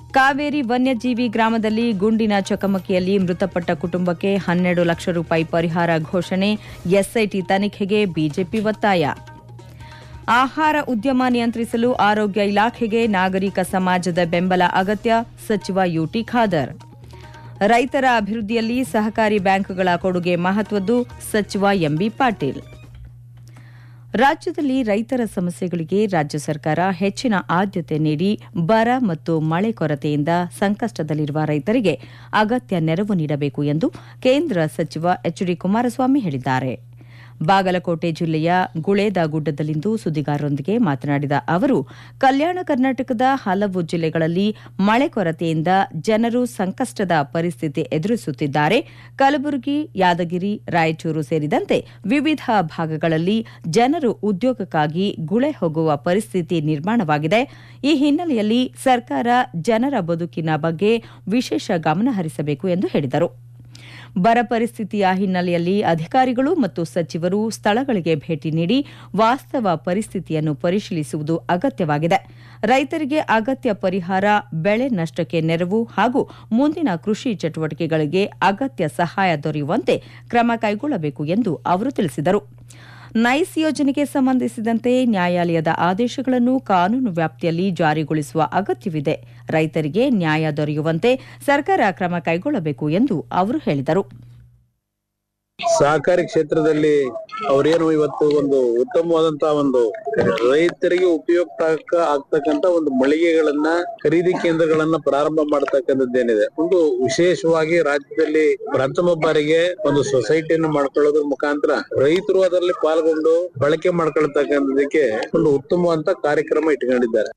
ಕಾವೇರಿ ವನ್ಯಜೀವಿ ಗ್ರಾಮದಲ್ಲಿ ಗುಂಡಿನ ಚಕಮಕಿಯಲ್ಲಿ ಮೃತಪಟ್ಟ ಕುಟುಂಬಕ್ಕೆ ಹನ್ನೆರಡು ಲಕ್ಷ ರೂಪಾಯಿ ಪರಿಹಾರ ಘೋಷಣೆ ಎಸ್ಐಟಿ ತನಿಖೆಗೆ ಬಿಜೆಪಿ ಒತ್ತಾಯ ಆಹಾರ ಉದ್ಯಮ ನಿಯಂತ್ರಿಸಲು ಆರೋಗ್ಯ ಇಲಾಖೆಗೆ ನಾಗರಿಕ ಸಮಾಜದ ಬೆಂಬಲ ಅಗತ್ಯ ಸಚಿವ ಯುಟಿ ಖಾದರ್ ರೈತರ ಅಭಿವೃದ್ಧಿಯಲ್ಲಿ ಸಹಕಾರಿ ಬ್ಯಾಂಕ್ಗಳ ಕೊಡುಗೆ ಮಹತ್ವದ್ದು ಸಚಿವ ಎಂಬಿ ಪಾಟೀಲ್ ರಾಜ್ಯದಲ್ಲಿ ರೈತರ ಸಮಸ್ಯೆಗಳಿಗೆ ರಾಜ್ಯ ಸರ್ಕಾರ ಹೆಚ್ಚಿನ ಆದ್ಯತೆ ನೀಡಿ ಬರ ಮತ್ತು ಮಳೆ ಕೊರತೆಯಿಂದ ಸಂಕಷ್ಟದಲ್ಲಿರುವ ರೈತರಿಗೆ ಅಗತ್ಯ ನೆರವು ನೀಡಬೇಕು ಎಂದು ಕೇಂದ್ರ ಸಚಿವ ಎಚ್ ಡಿ ಕುಮಾರಸ್ವಾಮಿ ಹೇಳಿದ್ದಾರೆ ಬಾಗಲಕೋಟೆ ಜಿಲ್ಲೆಯ ಗುಳೇದಗುಡ್ಡದಲ್ಲಿಂದು ಸುದ್ದಿಗಾರರೊಂದಿಗೆ ಮಾತನಾಡಿದ ಅವರು ಕಲ್ಯಾಣ ಕರ್ನಾಟಕದ ಹಲವು ಜಿಲ್ಲೆಗಳಲ್ಲಿ ಮಳೆ ಕೊರತೆಯಿಂದ ಜನರು ಸಂಕಷ್ಟದ ಪರಿಸ್ಥಿತಿ ಎದುರಿಸುತ್ತಿದ್ದಾರೆ ಕಲಬುರಗಿ ಯಾದಗಿರಿ ರಾಯಚೂರು ಸೇರಿದಂತೆ ವಿವಿಧ ಭಾಗಗಳಲ್ಲಿ ಜನರು ಉದ್ಯೋಗಕ್ಕಾಗಿ ಗುಳೆ ಹೋಗುವ ಪರಿಸ್ಥಿತಿ ನಿರ್ಮಾಣವಾಗಿದೆ ಈ ಹಿನ್ನೆಲೆಯಲ್ಲಿ ಸರ್ಕಾರ ಜನರ ಬದುಕಿನ ಬಗ್ಗೆ ವಿಶೇಷ ಗಮನ ಹರಿಸಬೇಕು ಎಂದು ಹೇಳಿದರು ಬರ ಪರಿಸ್ಥಿತಿಯ ಹಿನ್ನೆಲೆಯಲ್ಲಿ ಅಧಿಕಾರಿಗಳು ಮತ್ತು ಸಚಿವರು ಸ್ಥಳಗಳಿಗೆ ಭೇಟಿ ನೀಡಿ ವಾಸ್ತವ ಪರಿಸ್ಥಿತಿಯನ್ನು ಪರಿಶೀಲಿಸುವುದು ಅಗತ್ಯವಾಗಿದೆ ರೈತರಿಗೆ ಅಗತ್ಯ ಪರಿಹಾರ ಬೆಳೆ ನಷ್ಟಕ್ಕೆ ನೆರವು ಹಾಗೂ ಮುಂದಿನ ಕೃಷಿ ಚಟುವಟಿಕೆಗಳಿಗೆ ಅಗತ್ಯ ಸಹಾಯ ದೊರೆಯುವಂತೆ ಕ್ರಮ ಕೈಗೊಳ್ಳಬೇಕು ಎಂದು ಅವರು ತಿಳಿಸಿದರು ನೈಸ್ ಯೋಜನೆಗೆ ಸಂಬಂಧಿಸಿದಂತೆ ನ್ಯಾಯಾಲಯದ ಆದೇಶಗಳನ್ನು ಕಾನೂನು ವ್ಯಾಪ್ತಿಯಲ್ಲಿ ಜಾರಿಗೊಳಿಸುವ ಅಗತ್ಯವಿದೆ ರೈತರಿಗೆ ನ್ಯಾಯ ದೊರೆಯುವಂತೆ ಸರ್ಕಾರ ಕ್ರಮ ಕೈಗೊಳ್ಳಬೇಕು ಎಂದು ಅವರು ಹೇಳಿದರು ಸಹಕಾರಿ ಕ್ಷೇತ್ರದಲ್ಲಿ ಅವ್ರೇನು ಇವತ್ತು ಒಂದು ಉತ್ತಮವಾದಂತಹ ಒಂದು ರೈತರಿಗೆ ಉಪಯುಕ್ತ ಆಗ- ಆಗ್ತಕ್ಕಂತ ಒಂದು ಮಳಿಗೆಗಳನ್ನ ಖರೀದಿ ಕೇಂದ್ರಗಳನ್ನ ಪ್ರಾರಂಭ ಮಾಡ್ತಕ್ಕಂಥದ್ದೇನಿದೆ ಒಂದು ವಿಶೇಷವಾಗಿ ರಾಜ್ಯದಲ್ಲಿ ಪ್ರಥಮ ಬಾರಿಗೆ ಒಂದು ಸೊಸೈಟಿಯನ್ನು ಮಾಡ್ಕೊಳ್ಳೋದ್ರ ಮುಖಾಂತರ ರೈತರು ಅದರಲ್ಲಿ ಪಾಲ್ಗೊಂಡು ಬಳಕೆ ಮಾಡ್ಕೊಳ್ತಕ್ಕಂಥದಕ್ಕೆ ಒಂದು ಉತ್ತಮವಾದಂತ ಕಾರ್ಯಕ್ರಮ ಇಟ್ಕೊಂಡಿದ್ದಾರೆ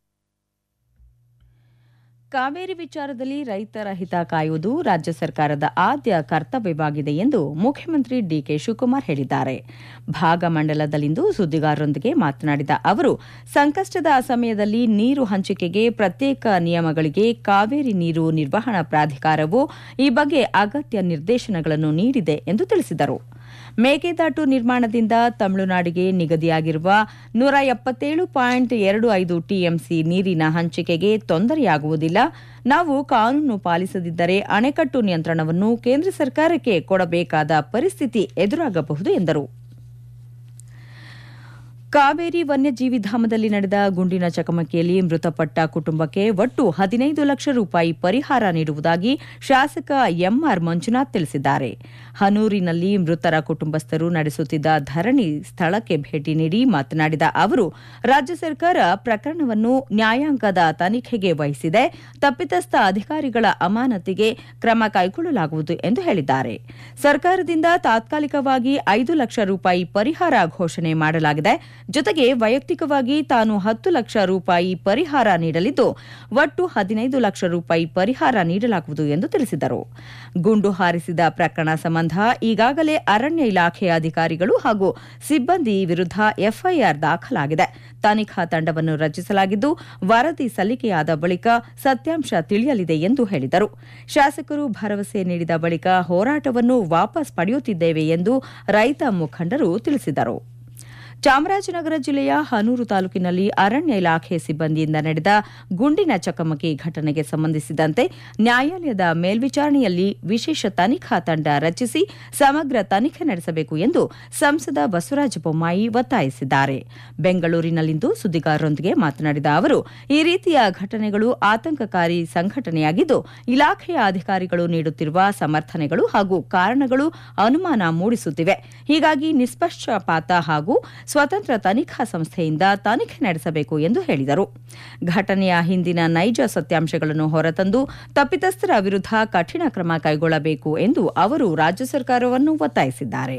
ಕಾವೇರಿ ವಿಚಾರದಲ್ಲಿ ರೈತರ ಹಿತ ಕಾಯುವುದು ರಾಜ್ಯ ಸರ್ಕಾರದ ಆದ್ಯ ಕರ್ತವ್ಯವಾಗಿದೆ ಎಂದು ಮುಖ್ಯಮಂತ್ರಿ ಡಿಕೆ ಶಿವಕುಮಾರ್ ಹೇಳಿದ್ದಾರೆ ಭಾಗಮಂಡಲದಲ್ಲಿಂದು ಸುದ್ದಿಗಾರರೊಂದಿಗೆ ಮಾತನಾಡಿದ ಅವರು ಸಂಕಷ್ಟದ ಸಮಯದಲ್ಲಿ ನೀರು ಹಂಚಿಕೆಗೆ ಪ್ರತ್ಯೇಕ ನಿಯಮಗಳಿಗೆ ಕಾವೇರಿ ನೀರು ನಿರ್ವಹಣಾ ಪ್ರಾಧಿಕಾರವು ಈ ಬಗ್ಗೆ ಅಗತ್ಯ ನಿರ್ದೇಶನಗಳನ್ನು ನೀಡಿದೆ ಎಂದು ತಿಳಿಸಿದರು ಮೇಕೆದಾಟು ನಿರ್ಮಾಣದಿಂದ ತಮಿಳುನಾಡಿಗೆ ನಿಗದಿಯಾಗಿರುವ ನೂರ ಎಪ್ಪತ್ತೇಳು ಪಾಯಿಂಟ್ ಎರಡು ಐದು ಟಿಎಂಸಿ ನೀರಿನ ಹಂಚಿಕೆಗೆ ತೊಂದರೆಯಾಗುವುದಿಲ್ಲ ನಾವು ಕಾನೂನು ಪಾಲಿಸದಿದ್ದರೆ ಅಣೆಕಟ್ಟು ನಿಯಂತ್ರಣವನ್ನು ಕೇಂದ್ರ ಸರ್ಕಾರಕ್ಕೆ ಕೊಡಬೇಕಾದ ಪರಿಸ್ಥಿತಿ ಎದುರಾಗಬಹುದು ಎಂದರು ಕಾವೇರಿ ವನ್ಯಜೀವಿ ಧಾಮದಲ್ಲಿ ನಡೆದ ಗುಂಡಿನ ಚಕಮಕಿಯಲ್ಲಿ ಮೃತಪಟ್ಟ ಕುಟುಂಬಕ್ಕೆ ಒಟ್ಟು ಹದಿನೈದು ಲಕ್ಷ ರೂಪಾಯಿ ಪರಿಹಾರ ನೀಡುವುದಾಗಿ ಶಾಸಕ ಎಂಆರ್ ಮಂಜುನಾಥ್ ತಿಳಿಸಿದ್ದಾರೆ ಹನೂರಿನಲ್ಲಿ ಮೃತರ ಕುಟುಂಬಸ್ಥರು ನಡೆಸುತ್ತಿದ್ದ ಧರಣಿ ಸ್ಥಳಕ್ಕೆ ಭೇಟಿ ನೀಡಿ ಮಾತನಾಡಿದ ಅವರು ರಾಜ್ಯ ಸರ್ಕಾರ ಪ್ರಕರಣವನ್ನು ನ್ಯಾಯಾಂಗದ ತನಿಖೆಗೆ ವಹಿಸಿದೆ ತಪ್ಪಿತಸ್ಥ ಅಧಿಕಾರಿಗಳ ಅಮಾನತಿಗೆ ಕ್ರಮ ಕೈಗೊಳ್ಳಲಾಗುವುದು ಎಂದು ಹೇಳಿದ್ದಾರೆ ಸರ್ಕಾರದಿಂದ ತಾತ್ಕಾಲಿಕವಾಗಿ ಐದು ಲಕ್ಷ ರೂಪಾಯಿ ಪರಿಹಾರ ಘೋಷಣೆ ಮಾಡಲಾಗಿದೆ ಜೊತೆಗೆ ವೈಯಕ್ತಿಕವಾಗಿ ತಾನು ಹತ್ತು ಲಕ್ಷ ರೂಪಾಯಿ ಪರಿಹಾರ ನೀಡಲಿದ್ದು ಒಟ್ಟು ಹದಿನೈದು ಲಕ್ಷ ರೂಪಾಯಿ ಪರಿಹಾರ ನೀಡಲಾಗುವುದು ಎಂದು ತಿಳಿಸಿದರು ಗುಂಡು ಹಾರಿಸಿದ ಪ್ರಕರಣ ಸಂಬಂಧ ಈಗಾಗಲೇ ಅರಣ್ಯ ಇಲಾಖೆಯ ಅಧಿಕಾರಿಗಳು ಹಾಗೂ ಸಿಬ್ಬಂದಿ ವಿರುದ್ಧ ಎಫ್ಐಆರ್ ದಾಖಲಾಗಿದೆ ತನಿಖಾ ತಂಡವನ್ನು ರಚಿಸಲಾಗಿದ್ದು ವರದಿ ಸಲ್ಲಿಕೆಯಾದ ಬಳಿಕ ಸತ್ಯಾಂಶ ತಿಳಿಯಲಿದೆ ಎಂದು ಹೇಳಿದರು ಶಾಸಕರು ಭರವಸೆ ನೀಡಿದ ಬಳಿಕ ಹೋರಾಟವನ್ನು ವಾಪಸ್ ಪಡೆಯುತ್ತಿದ್ದೇವೆ ಎಂದು ರೈತ ಮುಖಂಡರು ತಿಳಿಸಿದರು ಚಾಮರಾಜನಗರ ಜಿಲ್ಲೆಯ ಹನೂರು ತಾಲೂಕಿನಲ್ಲಿ ಅರಣ್ಯ ಇಲಾಖೆ ಸಿಬ್ಬಂದಿಯಿಂದ ನಡೆದ ಗುಂಡಿನ ಚಕಮಕಿ ಘಟನೆಗೆ ಸಂಬಂಧಿಸಿದಂತೆ ನ್ಯಾಯಾಲಯದ ಮೇಲ್ವಿಚಾರಣೆಯಲ್ಲಿ ವಿಶೇಷ ತನಿಖಾ ತಂಡ ರಚಿಸಿ ಸಮಗ್ರ ತನಿಖೆ ನಡೆಸಬೇಕು ಎಂದು ಸಂಸದ ಬಸವರಾಜ ಬೊಮ್ಮಾಯಿ ಒತ್ತಾಯಿಸಿದ್ದಾರೆ ಬೆಂಗಳೂರಿನಲ್ಲಿಂದು ಸುದ್ದಿಗಾರರೊಂದಿಗೆ ಮಾತನಾಡಿದ ಅವರು ಈ ರೀತಿಯ ಘಟನೆಗಳು ಆತಂಕಕಾರಿ ಸಂಘಟನೆಯಾಗಿದ್ದು ಇಲಾಖೆಯ ಅಧಿಕಾರಿಗಳು ನೀಡುತ್ತಿರುವ ಸಮರ್ಥನೆಗಳು ಹಾಗೂ ಕಾರಣಗಳು ಅನುಮಾನ ಮೂಡಿಸುತ್ತಿವೆ ಹೀಗಾಗಿ ನಿಷ್ಪಕ್ಷಪಾತ ಹಾಗೂ ಸ್ವತಂತ್ರ ತನಿಖಾ ಸಂಸ್ಥೆಯಿಂದ ತನಿಖೆ ನಡೆಸಬೇಕು ಎಂದು ಹೇಳಿದರು ಘಟನೆಯ ಹಿಂದಿನ ನೈಜ ಸತ್ಯಾಂಶಗಳನ್ನು ಹೊರತಂದು ತಪ್ಪಿತಸ್ಥರ ವಿರುದ್ಧ ಕಠಿಣ ಕ್ರಮ ಕೈಗೊಳ್ಳಬೇಕು ಎಂದು ಅವರು ರಾಜ್ಯ ಸರ್ಕಾರವನ್ನು ಒತ್ತಾಯಿಸಿದ್ದಾರೆ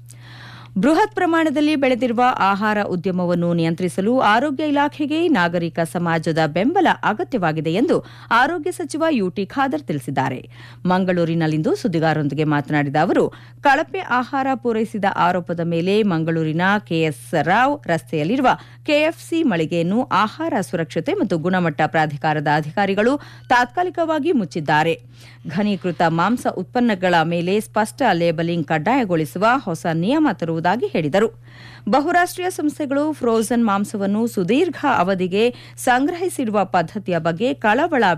ಬೃಹತ್ ಪ್ರಮಾಣದಲ್ಲಿ ಬೆಳೆದಿರುವ ಆಹಾರ ಉದ್ಯಮವನ್ನು ನಿಯಂತ್ರಿಸಲು ಆರೋಗ್ಯ ಇಲಾಖೆಗೆ ನಾಗರಿಕ ಸಮಾಜದ ಬೆಂಬಲ ಅಗತ್ಯವಾಗಿದೆ ಎಂದು ಆರೋಗ್ಯ ಸಚಿವ ಯುಟಿ ಖಾದರ್ ತಿಳಿಸಿದ್ದಾರೆ ಮಂಗಳೂರಿನಲ್ಲಿಂದು ಸುದ್ದಿಗಾರರೊಂದಿಗೆ ಮಾತನಾಡಿದ ಅವರು ಕಳಪೆ ಆಹಾರ ಪೂರೈಸಿದ ಆರೋಪದ ಮೇಲೆ ಮಂಗಳೂರಿನ ಕೆಎಸ್ ರಾವ್ ರಸ್ತೆಯಲ್ಲಿರುವ ಕೆಎಫ್ಸಿ ಮಳಿಗೆಯನ್ನು ಆಹಾರ ಸುರಕ್ಷತೆ ಮತ್ತು ಗುಣಮಟ್ಟ ಪ್ರಾಧಿಕಾರದ ಅಧಿಕಾರಿಗಳು ತಾತ್ಕಾಲಿಕವಾಗಿ ಮುಚ್ಚಿದ್ದಾರೆ ಘನೀಕೃತ ಮಾಂಸ ಉತ್ಪನ್ನಗಳ ಮೇಲೆ ಸ್ಪಷ್ಟ ಲೇಬಲಿಂಗ್ ಕಡ್ಡಾಯಗೊಳಿಸುವ ಹೊಸ ನಿಯಮ ತರುವುದಾಗಿ ಹೇಳಿದರು ಬಹುರಾಷ್ಟ್ರೀಯ ಸಂಸ್ಥೆಗಳು ಫ್ರೋಜನ್ ಮಾಂಸವನ್ನು ಸುದೀರ್ಘ ಅವಧಿಗೆ ಸಂಗ್ರಹಿಸಿಡುವ ಪದ್ಧತಿಯ ಬಗ್ಗೆ ಕಳವಳ